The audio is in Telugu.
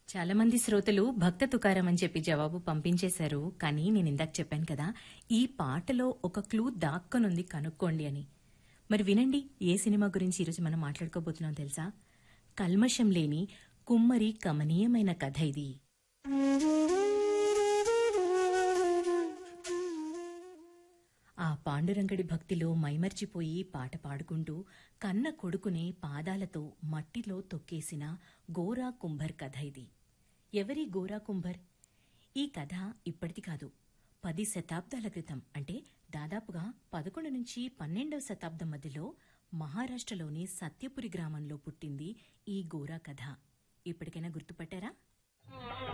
చాలా మంది శ్రోతలు భక్త తుకారం అని చెప్పి జవాబు పంపించేశారు కానీ నేను ఇందాక చెప్పాను కదా ఈ పాటలో ఒక క్లూ దాక్కనుంది కనుక్కోండి అని మరి వినండి ఏ సినిమా గురించి ఈరోజు మనం మాట్లాడుకోబోతున్నాం తెలుసా కల్మషం లేని కుమ్మరి కమనీయమైన కథ ఇది ఆ పాండురంగడి భక్తిలో మైమర్చిపోయి పాట పాడుకుంటూ కన్న కొడుకునే పాదాలతో మట్టిలో తొక్కేసిన గోరా కుంభర్ కథ ఇది ఎవరి గోరా కుంభర్ ఈ కథ ఇప్పటిది కాదు పది శతాబ్దాల క్రితం అంటే దాదాపుగా పదకొండు నుంచి పన్నెండవ శతాబ్దం మధ్యలో మహారాష్ట్రలోని సత్యపురి గ్రామంలో పుట్టింది ఈ గోరా కథ ఇప్పటికైనా గుర్తుపట్టారా